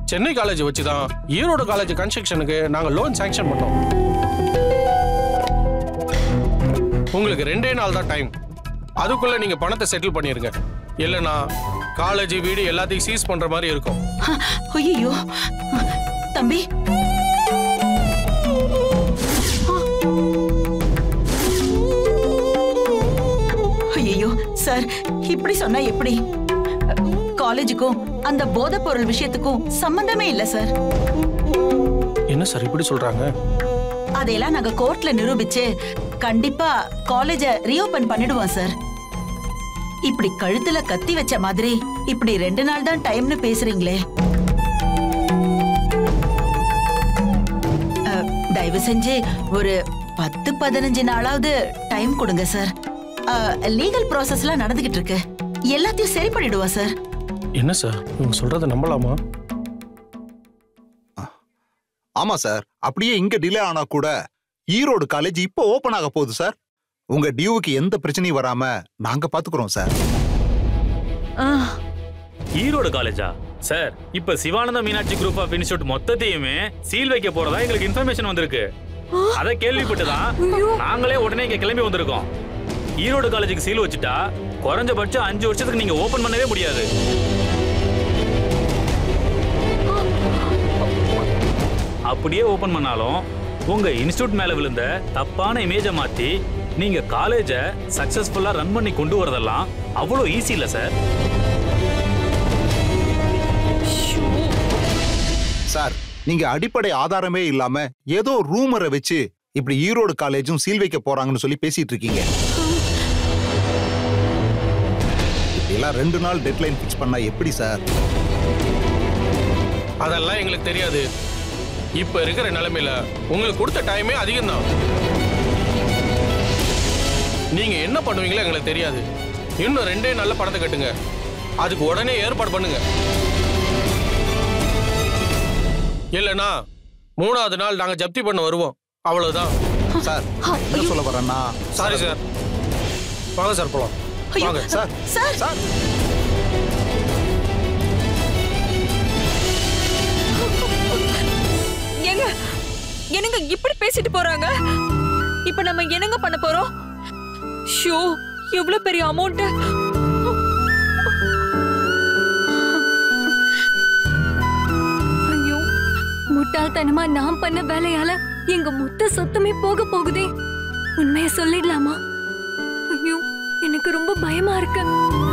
Chennai college வச்சு தான் Erode college கன்ஸ்ட்ரக்ஷனுக்கு நாங்க லோன் சாங்ஷன் பண்ணோம் உங்களுக்கு ரெண்டே நாள் தான் டைம் அதுக்குள்ள நீங்க பணத்தை செட்டில் பண்ணிருங்க இல்லைன்னா காலேஜ் வீடு எல்லாத்தையும் சீஸ் பண்ற மாதிரி இருக்கும் ஐயோ தம்பி ஐயோ சார் இப்படி சொன்னா எப்படி காலேஜுக்கும் அந்த போதைப் பொருள் விஷயத்துக்கும் சம்பந்தமே இல்ல சார் என்ன சார் இப்படி சொல்றாங்க அதையெல்லாம் நாங்க கோர்ட்ல நிரூபிச்சு கண்டிப்பா காலேஜ ரீஓபன் பண்ணிடுவோம் சார் இப்படி கழுத்துல கத்தி வச்ச மாதிரி இப்படி ரெண்டு நாள் தான் டைம்னு பேசுறீங்களே அஹ், தயவு செஞ்சு ஒரு பத்து பதினஞ்சு நாளாவது டைம் கொடுங்க சார் லீகல் ப்ராசஸ்லாம் நடந்துகிட்டு இருக்கு எல்லாத்தையும் சரி பண்ணிடுவோம் சார் என்ன சார் இவங்க சொல்றதை நம்பலாமா ஆமா சார் அப்படியே இங்க டிலே ஆனா கூட ஈரோடு காலேஜ் இப்போ ஓபன் ஆக போகுது சார் உங்க டியூவுக்கு எந்த பிரச்சனையும் வராம நாங்க பாத்துக்கிறோம் சார் ஈரோடு காலேஜா சார் இப்ப Sivananda Meenakshi group of institute மொத்தத்தையுமே சீல் வைக்க போறதா எங்களுக்கு இன்ஃபர்மேஷன் வந்திருக்கு அதை கேள்விப்பட்டு தான் நாங்களே உடனே இங்க கிளம்பி வந்திருக்கோம் ஈரோடு காலேஜுக்கு சீல் வச்சுட்டா குறைஞ்சபட்சம் அஞ்சு வருஷத்துக்கு நீங்க ஓபன் பண்ணவே முடியாது அப்படியே ஓபன் பண்ணாலும் உங்க இன்ஸ்டியூட் மேல விழுந்த தப்பான இமேஜை மாத்தி நீங்க காலேஜை சக்சஸ்ஃபுல்லா ரன் பண்ணி கொண்டு வரதெல்லாம் அவ்வளோ ஈஸி இல்ல சார் சார் நீங்க அடிப்படை ஆதாரமே இல்லாம ஏதோ ரூமரை வச்சு இப்படி ஈரோடு காலேஜும் சீல் வைக்க போறாங்கன்னு சொல்லி பேசிட்டு இருக்கீங்க இப்படிலாம் ரெண்டு நாள் டெட்லைன் ஃபிக்ஸ் பண்ணா எப்படி சார் அதெல்லாம் எங்களுக்கு தெரியாது இப்ப இருக்கிற நிலைமையில உங்களுக்கு கொடுத்த டைமே அதிகம்தான் நீங்க என்ன பண்ணுவீங்களோ எங்களுக்கு தெரியாது இன்னும் ரெண்டே நல்ல பணத்தை கட்டுங்க அதுக்கு உடனே ஏற்பாடு பண்ணுங்க இல்லைன்னா மூணாவது நாள் நாங்க ஜப்தி பண்ண வருவோம் அவ்வளவுதான் சார் என்ன சொல்ல வரேன்னா சாரி சார் வாங்க சார் போலாம் ஐயோ, வாங்க சார் சார் சார் ஏங்க என்னங்க இப்படி பேசிட்டு போறாங்க இப்ப நம்ம என்னங்க பண்ண போறோம் ஷோ எவ்வளவு பெரிய அமௌண்ட் ஐயோ முட்டாள்தனமா நான் பண்ண வேலையால எங்க மொத்த சொத்துமே போக போகுதே உண்மையை சொல்லிடலாமா ஐயோ எனக்கு ரொம்ப பயமா இருக்கு